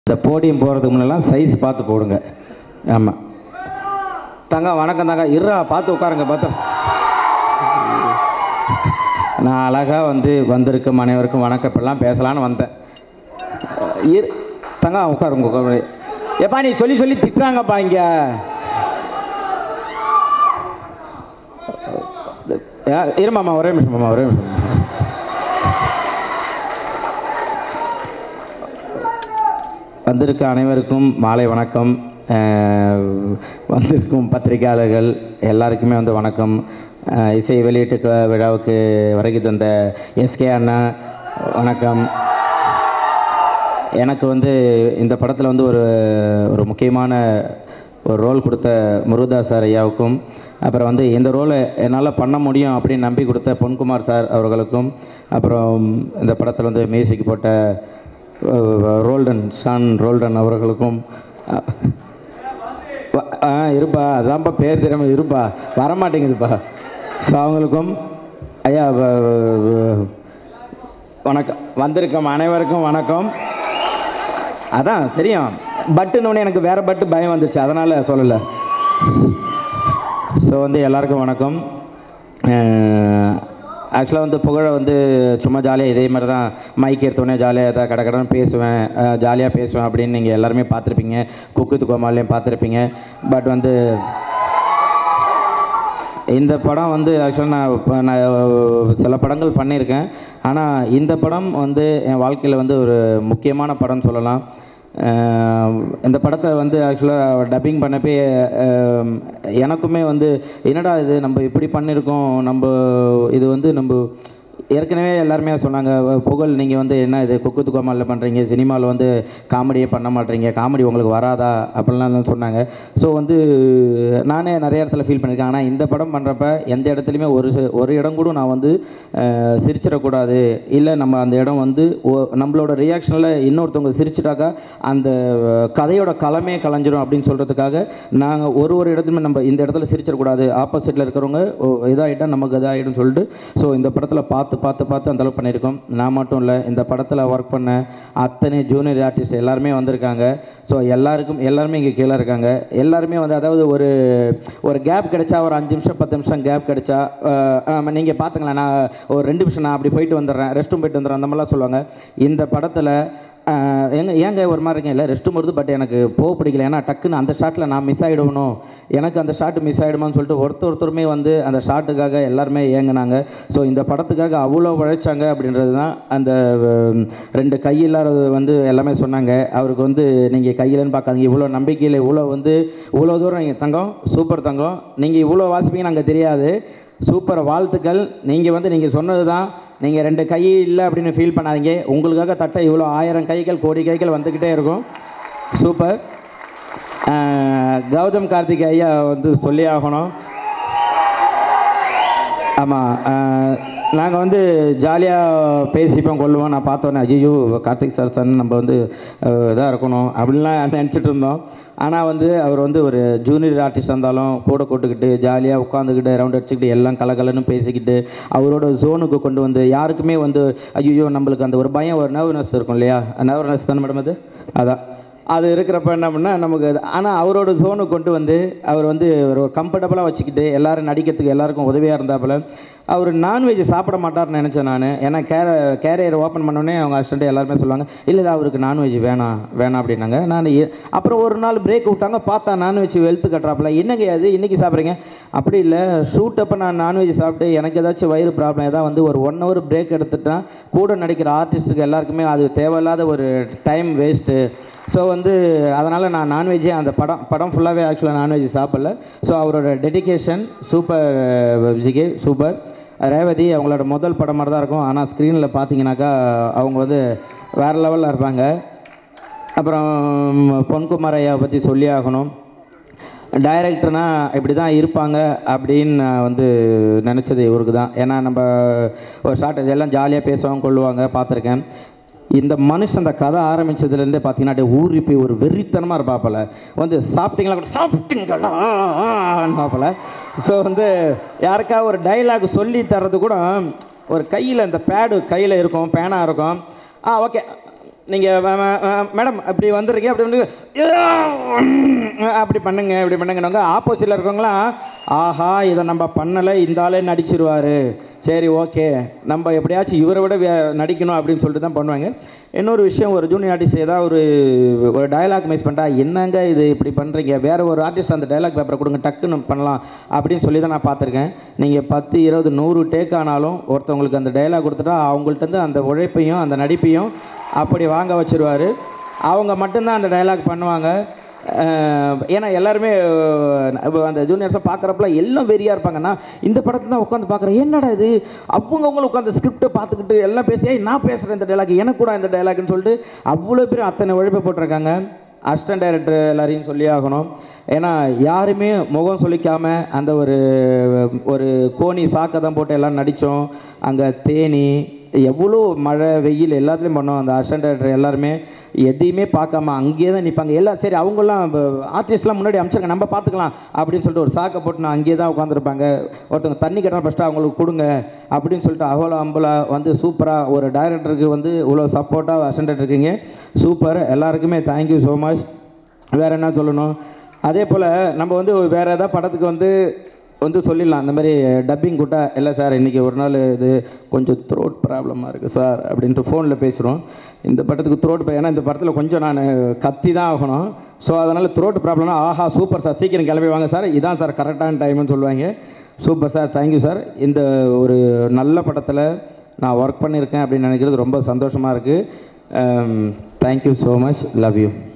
இந்த போடியம் போகிறதுக்கு முன்னெல்லாம் சைஸ் பார்த்து போடுங்க ஆமாம் தங்க வணக்கம் தங்க இருறா பார்த்து உட்காருங்க பார்த்து நான் அழகாக வந்து வந்திருக்கும் அனைவருக்கும் வணக்கம் இப்பெல்லாம் பேசலான்னு வந்தேன் இரு தங்க உட்காருங்க உட்காரு எப்பா நீ சொல்லி சொல்லி திட்டுறாங்கப்பா இங்கே இருமாம்மா ஒரே நிமிஷம் மாமா ஒரே நிமிஷம் வந்திருக்க அனைவருக்கும் மாலை வணக்கம் அஹ், வந்திருக்கும் பத்திரிகையாளர்கள் எல்லாருக்குமே வந்து வணக்கம் அஹ், இசை வெளியீட்டு க- விழாவுக்கு வருகை தந்த எஸ்கே அண்ணா வணக்கம் எனக்கு வந்து இந்த படத்தில் வந்து ஒரு ஒரு முக்கியமான ஒரு ரோல் கொடுத்த முருகதாஸ் சார் ஐயாவுக்கும் அப்புறம் வந்து இந்த ரோலை என்னால் பண்ண முடியும் அப்படின்னு நம்பி கொடுத்த பொன்குமார் சார் அவர்களுக்கும் அப்புறம் இந்த படத்தில் வந்து மியூசிக் போட்ட அஹ், ரோல்டன் ஷான் ரோல்டன் அவர்களுக்கும் அஹ், வ- ஆ இருப்பா அதான்ப்பா பேர் தெரியாமல் இருப்பா வரமாட்டேங்குதுப்பா ஸோ அவங்களுக்கும் ஐயா வ- வ- வணக்கம் வந்திருக்கும் அனைவருக்கும் வணக்கம் அதான் தெரியும் பட்டுன்னு எனக்கு வேற பட்டு பயம் வந்துருச்சு அதனால் சொல்லலை ஸோ வந்து எல்லாருக்கும் வணக்கம் ஆக்சுவலாக வந்து புகழ வந்து சும்மா ஜாலியாக இதே மாதிரி தான் மைக் எடுத்தோடனே ஜாலியாக ஏதாவது கடை கடன் பேசுவேன் ஜாலியாக பேசுவேன் அப்படின்னு நீங்கள் எல்லாருமே பார்த்துருப்பீங்க குக்கு துக்கோமாலையும் பார்த்துருப்பீங்க பட் வந்து இந்த படம் வந்து ஆக்சுவலாக நான் இப்போ நான் சில படங்கள் பண்ணியிருக்கேன் ஆனால் இந்த படம் வந்து என் வாழ்க்கையில் வந்து ஒரு முக்கியமான படம்னு சொல்லலாம் அஹ் இந்த படத்தை வந்து ஆக்சுவலாக டப்பிங் பண்ணப்பே அஹ் எனக்குமே வந்து என்னடா இது நம்ம இப்படி பண்ணியிருக்கோம் நம்ம இது வந்து நம்ம ஏற்கனவே எல்லாருமே சொன்னாங்க புகழ் நீங்கள் வந்து என்ன இது குக்கு துக்கமாலில் பண்ணுறீங்க சினிமாவில் வந்து காமெடியே பண்ண மாட்டீங்க காமெடி உங்களுக்கு வராதா அப்படிலாம் தான் சொன்னாங்க ஸோ வந்து நானே நிறைய இடத்துல ஃபீல் பண்ணியிருக்கேன் ஆனால் இந்த படம் பண்ணுறப்ப எந்த இடத்துலையுமே ஒரு சி- ஒரு இடம் கூட நான் வந்து அஹ், சிரிச்சிடக்கூடாது இல்லை நம்ம அந்த இடம் வந்து ஒ- நம்மளோட ரியாக்ஷனில் இன்னொருத்தவங்க சிரிச்சிட்டாக்கா அந்த அஹ், கதையோட களமே கலைஞ்சிரும் அப்படின்னு சொல்கிறதுக்காக நாங்கள் ஒரு ஒரு இடத்துலையுமே நம்ம இந்த இடத்துல சிரிச்சிடக்கூடாது ஆப்போசிட்டில் இருக்கிறவங்க ஓ, இதாகிட்டா நமக்கு இதாகிடும் சொல்லிட்டு ஸோ இந்த படத்தில் பார்த்து பார்த்து பார்த்து அந்த அளவுக்கு பண்ணியிருக்கோம் நான் மட்டும் இல்லை இந்த படத்தில் ஒர்க் பண்ண அத்தனை ஜூனியர் ஆர்டிஸ்ட் எல்லாருமே வந்திருக்காங்க ஸோ எல்லாருக்கும் எல்லாருமே இங்கே கீழே இருக்காங்க எல்லாருமே வந்து அதாவது ஒரு ஒரு கேப் கிடைச்சா ஒரு அஞ்சு நிமிஷம் பத்து நிமிஷம் கேப் கிடைச்சா நீங்கள் பார்த்துங்களேன் நான் ஒரு ரெண்டு நிமிஷம் நான் அப்படி போயிட்டு வந்துடுறேன் ரெஸ்ட் ரூம் போயிட்டு வந்துடுறேன் அந்த மாதிரிலாம் சொல்லுவாங்க இந்த படத்தில் ஆஹ் எங்க ஏங்க ஒரு மாதிரி இருக்கேன் இல்லை ரெஸ்ட் ரூம் வருது பட் எனக்கு போக பிடிக்கல ஏன்னா டக்குன்னு அந்த ஷாட்டில் நான் மிஸ் ஆகிடணும் எனக்கு அந்த ஷாட் மிஸ் ஆகிடுமான்னு சொல்லிட்டு ஒருத்தர் ஒருத்தருமே வந்து அந்த ஷாட்டுக்காக எல்லாருமே ஏங்குனாங்க ஸோ இந்த படத்துக்காக அவ்வளோ உழைச்சாங்க அப்படின்றது தான் அந்த ஹம், ரெண்டு கையில்லாதது வந்து எல்லாமே சொன்னாங்க அவருக்கு வந்து நீங்கள் கையிலன்னு பார்க்காதீங்க இவ்வளோ நம்பிக்கையில் இவ்வளோ வந்து இவ்வளோ தூரம் நீங்கள் தங்கம் சூப்பர் தங்கம் நீங்கள் இவ்வளோ வாசிப்பீங்கன்னு நாங்கள் தெரியாது சூப்பர் வாழ்த்துக்கள் நீங்கள் வந்து நீங்கள் சொன்னது தான் நீங்கள் ரெண்டு கை இல்லை அப்படின்னு ஃபீல் பண்ணாதீங்க உங்களுக்காக தட்ட இவ்வளோ ஆயிரம் கைகள் கோடி கைகள் வந்துக்கிட்டே இருக்கும் சூப்பர் ஆஹ், கௌதம் கார்த்திக் ஐயா வந்து சொல்லி ஆகணும் ஆமாம் நாங்கள் வந்து ஜாலியாக பேசிப்போம் கொள்ளுவோம் நான் பார்த்தோன்னே ஐயோ கார்த்திக் சார் சன் நம்ம வந்து இதாக இருக்கணும் அப்படின்லாம் நினச்சிட்டு இருந்தோம் ஆனால் வந்து அவர் வந்து ஒரு ஜூனியர் ஆர்டிஸ்ட் இருந்தாலும் கூட கூட்டுக்கிட்டு ஜாலியாக உட்காந்துக்கிட்டு ரவுண்ட் அடிச்சுக்கிட்டு எல்லாம் கலகலன்னு பேசிக்கிட்டு அவரோட ஜோனுக்கு கொண்டு வந்து யாருக்குமே வந்து ஐயோ நம்மளுக்கு அந்த ஒரு பயம் ஒரு நர்வனஸ் இருக்கும் இல்லையா நர்வனஸ் தானே மேடம் அது அதான் அது இருக்கிறப்ப என்ன பண்ணால் நமக்கு அது ஆனால் அவரோட ஜோனுக்கு கொண்டு வந்து அவர் வந்து ஒரு கம்ஃபர்டபுளாக வச்சுக்கிட்டு எல்லாரும் நடிக்கிறதுக்கு எல்லாருக்கும் உதவியாக இருந்தாப்புல அவர் நான்வெஜ் சாப்பிட மாட்டார்னு நினச்சேன் நான் ஏன்னா கேர கேரியர் ஓப்பன் பண்ணோடனே அவங்க அசிஸ்டண்ட் எல்லாருமே சொல்லுவாங்க இல்லை இல்லை அவருக்கு நான்வெஜ் வேணாம் வேணாம் அப்படின்னாங்க நான் எ- அப்புறம் ஒரு நாள் பிரேக் விட்டாங்க பார்த்தா நான்வெஜ் வெளுத்து கட்டுறாப்புல என்னங்க அது இன்றைக்கி சாப்பிட்றீங்க அப்படி இல்லை ஷூட் அப்போ நான் நான்வெஜ் சாப்பிட்டு எனக்கு ஏதாச்சும் வயிறு ப்ராப்ளம் ஏதாவது வந்து ஒரு ஒன் ஹவர் பிரேக் எடுத்துட்டா கூட நடிக்கிற ஆர்டிஸ்ட்டுக்கு எல்லாருக்குமே அது தேவையில்லாத ஒரு டைம் வேஸ்ட்டு ஸோ வந்து அதனால் நான் நான்வெஜ்ஜே அந்த படம் படம் ஃபுல்லாகவே ஆக்சுவலாக நான்வெஜ் சாப்பிடல ஸோ அவரோட டெடிகேஷன் சூப்பர் விஜிகே சூப்பர் ரேவதி அவங்களோட முதல் படம் மாதிரி தான் இருக்கும் ஆனால் ஸ்க்ரீனில் பார்த்தீங்கன்னாக்கா அவங்க வந்து வேறு லெவலில் இருப்பாங்க அப்புறம் பொன்குமார் ஐயாவை பற்றி சொல்லி ஆகணும் டைரக்டர்னா இப்படி தான் இருப்பாங்க அப்படின்னு நான் வந்து நினச்சது இவருக்கு தான் ஏன்னா நம்ம ஒரு ஷார்ட் எல்லாம் ஜாலியாக பேசுவாங்க கொள்ளுவாங்க பார்த்துருக்கேன் இந்த மனுஷன் அந்த கதை ஆரம்பிச்சதுலேருந்தே பார்த்தீங்கன்னா அப்படியே ஊறி போய் ஒரு வெறித்தனமாக இருப்பாப்பில் வந்து சாப்பிட்டீங்களா கூட சாப்பிட்டீங்களா பாப்பில் ஸோ வந்து யாருக்கா ஒரு டைலாக் சொல்லி தர்றது கூட ஒரு கையில் இந்த பேடு கையில் இருக்கும் பேனா இருக்கும் ஆ ஓகே நீங்கள் மேடம் அப்படி வந்துருக்கீங்க அப்படி வந்து அப்படி பண்ணுங்க இப்படி பண்ணுங்கன்னாங்க ஆப்போசிட்டில் இருக்கவங்களாம் ஆஹா இதை நம்ம பண்ணலை இந்த ஆளே நடிச்சிருவாரு சரி ஓகே நம்ம எப்படியாச்சும் இவரை விட வே- நடிக்கணும் அப்படின்னு சொல்லிட்டு தான் பண்ணுவாங்க இன்னொரு விஷயம் ஒரு ஜூனியர் ஆர்டிஸ்ட் ஏதாவது ஒரு ஒரு டயலாக் மிஸ் பண்ணிட்டா என்னங்க இது இப்படி பண்ணுறீங்க வேற ஒரு ஆர்டிஸ்ட் அந்த டயலாக் பேப்பரை கொடுங்க டக்குன்னு பண்ணலாம் அப்படின்னு சொல்லி தான் நான் பார்த்துருக்கேன் நீங்கள் பத்து இருபது நூறு டேக் ஆனாலும் ஒருத்தவங்களுக்கு அந்த டயலாக் கொடுத்துட்டா அவங்கள்ட்ட இருந்து அந்த உழைப்பையும் அந்த நடிப்பையும் அப்படி வாங்க வச்சிருவாரு அவங்க மட்டும்தான் அந்த டயலாக் பண்ணுவாங்க அஹ் ஏன்னா எல்லாருமே அஹ், இப்ப அந்த ஜூனியர்ஸை பார்க்குறப்பல எல்லாம் வெறியாக இருப்பாங்கன்னா இந்த படத்தை தான் உட்காந்து பார்க்குறேன் என்னடா இது அவங்கவுங்களும் உட்காந்து ஸ்கிரிப்டை பார்த்துக்கிட்டு எல்லாம் பேசி "ஏய், நான் பேசுகிறேன் இந்த டைலாக் எனக்கு கூட இந்த டைலாக்னு சொல்லிட்டு அவ்வளோ பேர் அத்தனை உழைப்பை போட்டிருக்காங்க அசிஸ்டன்ட் டைரக்டர் எல்லாரையும் சொல்லி ஆகணும் ஏன்னா யாருமே முகம் சொல்லிக்காம அந்த ஒரு ஒரு கோணி சாக்கை தான் போட்டு எல்லாம் நடித்தோம் அங்கே தேனி எவ்வளோ மழை வெயில் எல்லாத்துலேயும் பண்ணோம் அந்த அசிஸ்டன்ட் டைரக்டர் எல்லாருமே எதையுமே பார்க்காம அங்கேயே தான் நிற்பாங்க எல்லாம் சரி அவங்கெல்லாம் ஆர்டிஸ்ட்லாம் முன்னாடி அமைச்சிருங்க நம்ம பார்த்துக்கலாம் அப்படின்னு சொல்லிட்டு ஒரு சாக்கை போட்டு நான் அங்கேயே தான் உட்காந்துருப்பாங்க ஒருத்தவங்க தண்ணி கட்டணும் ஃபஸ்ட்டு அவங்களுக்கு கொடுங்க அப்படின்னு சொல்லிட்டு அவ்வளோ அம்பலா வந்து சூப்பராக ஒரு டைரக்டருக்கு வந்து இவ்வளோ சப்போர்ட்டாக அசண்டட் இருக்கீங்க சூப்பர் எல்லாருக்குமே தேங்க்யூ ஸோ மச் வேறு என்ன சொல்லணும் அதே போல் நம்ம வந்து வேறு ஏதாவது படத்துக்கு வந்து வந்து சொல்லிடலாம் அந்த மாதிரி டப்பிங் கூட்டா இல்லை சார் இன்றைக்கி ஒரு நாள் இது கொஞ்சம் த்ரோட் ப்ராப்ளமாக இருக்குது சார் அப்படின்ட்டு ஃபோனில் பேசுகிறோம் இந்த படத்துக்கு த்ரோட் ஏன்னா இந்த படத்தில் கொஞ்சம் நான் கத்தி தான் ஆகணும் ஸோ அதனால் த்ரோட் ப்ராப்ளம்னா ஆஹா சூப்பர் சார் சீக்கிரம் கிளம்பி வாங்க சார் இதான் சார் கரெக்டான டைம்னு சொல்லுவாங்க சூப்பர் சார் தேங்க்யூ சார் இந்த ஒரு நல்ல படத்தில் நான் ஒர்க் பண்ணியிருக்கேன் அப்படின்னு நினைக்கிறது ரொம்ப சந்தோஷமாக இருக்குது thank you so much love you